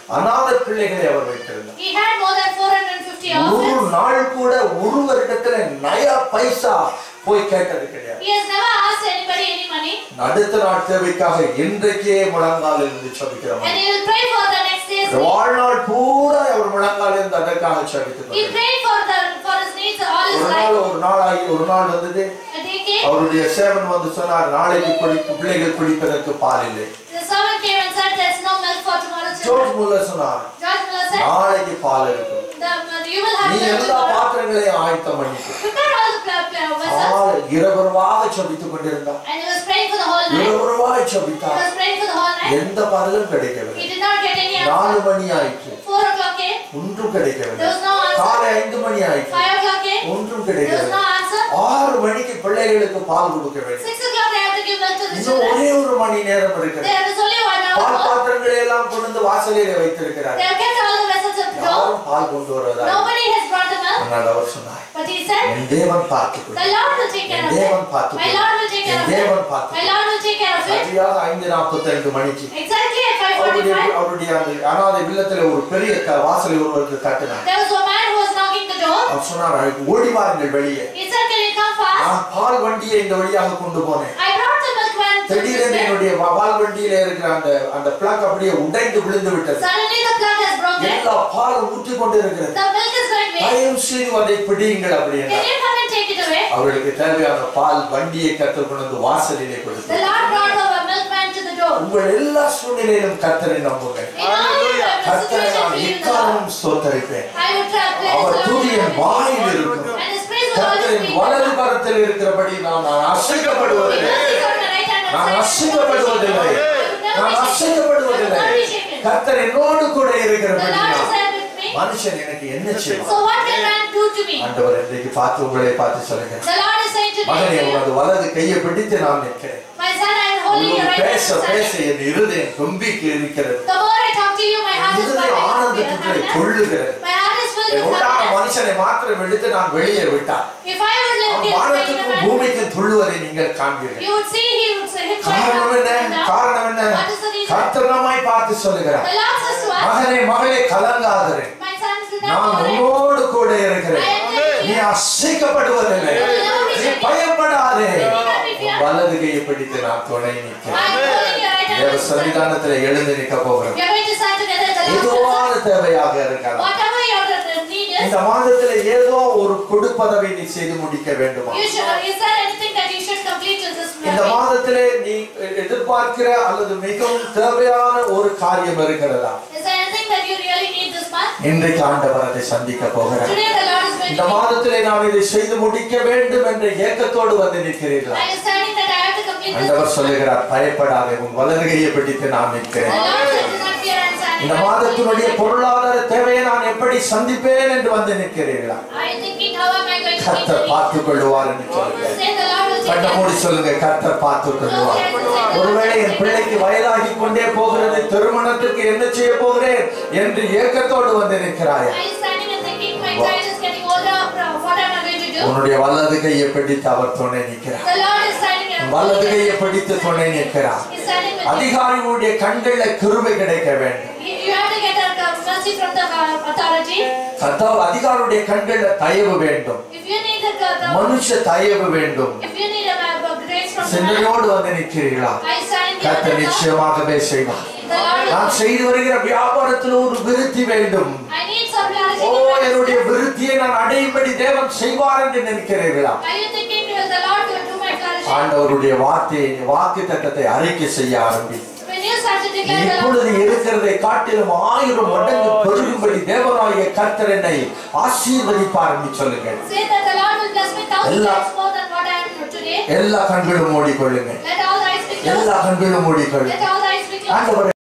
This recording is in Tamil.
அநாத பிள்ளைகளை அவர் வைத்திருந்தார் He had more than 450 ஒரு orphans. நாள் கூட ஒருவரிடத்துல நயா பைசா போய் கேட்டது கிடையாது He has never asked anybody any money. அடுத்த நாள் தேவைக்காக இன்றைக்கே முழங்கால் இருந்து And சபிக்கிறோம் he will pray for the next day's need. வாழ்நாள் பூரா அவர் முழங்கால் இருந்து அதற்காக சபித்து He prayed for the for his needs all his ஒரு life. நாள் ஒரு நாள் ஆகி ஒரு நாள் வந்தது A day came. அவருடைய சேவன் வந்து சொன்னார் நாளைக்கு குடி பிள்ளைகள் குடிப்பதற்கு பால் இல்லை The servant came and said, "There's no milk for tomorrow's children." George Muller சொன்னார் George Miller said, நாளைக்கு பால் இருக்கும் the, "You will have நீ milk எல்லா tomorrow." பாத்திரங்களையும் ஆயத்தம் பண்ணிட்டு Prepare all the pla- pla- vessels. ஆள் இரவரவாக சபித்துக் கொண்டிருந்தான் And he was praying for the whole night. இரவரவாய் He சபித்தார் was praying for the whole night. எந்த பதிலும் கிடைக்கவில்லை He did not get any நாலு answer. மணி ஆயிற்று Four o'clock came. ஒன்றும் கிடைக்கவில்லை There was no answer. காலை ஐந்து மணி ஆயிற்று Five o'clock came. ஒன்றும் There was கிடைக்கவில்லை no answer. ஆறு மணிக்கு பிள்ளைகளுக்கு பால் கொடுக்க வேண்டும் Six o'clock they had to give milk to the இன்னும் children. ஒரே ஒரு மணி நேரம் இருக்கிறது There is only one hour ball more. பாத்திரங்களை எல்லாம் கொண்டு வந்து வாசலிலே வைத்திருக்கிறார் They have kept all the vessels at the door. யாரும் பால் கொண்டு வருவதா Nobody has brought the milk. ஆனால் அவர் சொன்னார் But he said, என் தேவன் பார்த்துக் The Lord will take care of தேவன் it. பார்த்துக் My Lord will take care N of தேவன் it. பார்த்துக் My Lord will take care of it. சரியாக ஐந்து நாற்பத்தி ரெண்டு மணிக்கு Exactly at அவருடைய 5:45, அவருடைய அந்த அனாதை இல்லத்துல ஒரு பெரிய க- வாசலை ஒருவருக்கு தட்டினார் there was a man who was knocking the door. அவர் சொன்னார் ஓடி வாருங்கள் வெளியே He said, Can you come fast? நான் பால் வண்டியை இந்த வழியாக கொண்டு போனேன் I brought the milk van to this திடீரென்று way. என்னுடைய வ- பால் வண்டியில இருக்கிற அந்த அந்த பிளக் அப்படியே உடைந்து விழுந்து விட்டது Suddenly the plug has broken. எல்லா பாலும் ஊற்றி கொண்டு இருக்கிறது The milk is going waste. தயவு செய்து அதை பிடியுங்கள் Can அப்படின்னா you come and take it away? அவர்களுக்கு தேவையான பால் வண்டியை கற்றுக் கொண்டு வந்து வாசலிலே The கொடுத்தார் Lord brought the milkman to the door. உங்கள் எல்லா சூழ்நிலையிலும் கத்தரை நம்புங்கள் In all your கத்தரை situation, நான் be in the Lord. எக்காலம் ஸ்தோத்தரிப்பேன் I would try place our the துதி Lord. என் வாயில் இருக்கும் And his praise will always கத்தரின் be. வலது கரத்தில் இருக்கிறபடி நான் நான் அசைக்கப்படுவதில்லை Mercy on the right hand of நான் Satan. அசைக்கப்படுவதில்லை I will never நான் be shaken. I அசைக்கப்படுவதில்லை will not be shaken. கத்தர் என்னோடு கூட The இருக்கிறபடி Lord is நான் there with me. மனுஷன் எனக்கு என்ன செய்வான் So what can man do to me? ஆண்டவர் இன்றைக்கு பார்த்து உங்களை பார்த்து சொல்லுங்க The Lord is saying to மகனே me, உனது வலது கையை பிடித்து நான் நிற்கிறேன் My son, I am holding your உன்னோடு right hand. பேச and பேச standing. என் இருதயம் தும்பிக்கு இருக்கிறது The more I talk to you, my heart is இருதயம் burning with ஆனந்தத்துக்குள்ளே happiness. கொள்ளுகிறது My heart is filled N with உண்டான happiness. மனுஷனை மாத்திரம் எடுத்து நான் வெளியே விட்டான் If I would live அவன் in வானத்துக்கும் man, பூமிக்கும் துள்ளுவதை நீங்கள் காண்பீர்கள் you would see he would say, hit right காரணம் என்ன up and down. காரணம் என்ன What is the reason? கர்த்தனமாய் பார்த்து சொல்லுகிறார் The Lord says to us, மகனே மகளே கலங்காதரே My sons do நான் not worry. உன்னோடு கூட இருக்கிறேன் I am with நீ you. அசைக்கப்படுவதில்லை நீ பயப்படாதே உன் வலது கையை பிடித்து நான் துணை I நிற்கிறேன் am holding your right hand. தேவ and standing. சன்னிதானத்துல எழுந்து நிற்க போகிறேன் We are going to stand together at the Lord's எதுவான தேவையாக இருக்கலாம் Whatever your need is, இந்த மாதத்துல ஏதோ ஒரு கொடுப்பதவை நீ செய்து முடிக்க வேண்டுமா you should, is there anything that you should complete in this இந்த week? மாதத்திலே நீ எதிர்பார்க்கிற அல்லது மிகவும் தேவையான ஒரு காரியம் இருக்கிறதா Is there anything that you really need this month? இன்றைக்கு ஆண்டவர் அதை சந்திக்க போகிறார் Today the Lord is going இந்த to மாதத்திலே நான் இதை செய்து முடிக்க வேண்டும் என்ற ஏக்கத்தோடு வந்து நிற்கிறீர்களா Are you standing that I have to complete this? ஆண்டவர் சொல்லுகிறார் பயப்படாதே உன் வலது கையை பிடித்து நான் The நிற்கிறேன் Lord said, do not fear and standing. இந்த மாதத்தினுடைய பொருளாதார தேவையை நான் எப்படி சந்திப்பேன் என்று வந்து நிற்கிறீர்களா Are you thinking, how am I going to meet the கர்த்தர் need? பார்த்துக் கொள்ளுவார் என்று சொல்லுங்க Say the Lord will take கண்ண care. மூடி சொல்லுங்க கர்த்தர் பார்த்துக் கொள்ளுவார் ஒருவேளை என் பிள்ளைக்கு வயதாகி கொண்டே போகிறது திருமணத்துக்கு என்ன செய்ய போகிறேன் என்று ஏக்கத்தோடு வந்து நிற்கிறாயா Are you standing and thinking, my child is getting older, what am I going to do? உன்னுடைய வலது கையை பிடித்து அவர் துணை நிற்கிறார் The Lord is standing and வலது கையை பிடித்து துணை நிற்கிறார் He's standing with you. அதிகாரிகளுடைய கண்கள்ல கிருபை கிடைக்க வேண்டும் You you have to get a uh, mercy from the uh, authority. கர்த்தாവ് அதிகாரியுடைய கண்கள்ல தயவு வேண்டும் If you need the, the மனுஷ தயவு வேண்டும் if you need a, a grace from the Lord, சிந்தையோடு வந்து நிற்கிறீர்களா I stand here. கர்த்தர் The Lord நிச்சயமாகவே செய்வார் the Lord நான் will- செய்து வருகிற வியாபாரத்தில் ஒரு விருத்தி வேண்டும் I need some flourishing. O in my என்னுடைய business. விருத்தியை நான் அடையும்படி தேவன் செய்வார் என்று நினைக்கிறீர்களா Are you thinking uh, the Lord will do my flourishing? ஆண்டவருடைய வார்த்தையை வாக்கு தத்தத்தை அறிக்கை செய்ய ஆரம்பி When you start to declare the Lord, இப்பொழுது இருக்கிறதை காட்டிலும் ஆயிரம் மடங்கு பெருகும்படி தேவனாகிய கர்த்தர் என்னை ஆசீர்வதிப்பார் என்று சொல்லுங்கள் say that the Lord will bless me thousand எல்லா- times more than what I am today. எல்லா கண்களும் மூடிக்கொள்ளுங்கள் Let all the eyes be closed. எல்லா கண்களும் மூடிக்கொள்ளுங்கள் Let all the eyes be closed. ஆண்டவரே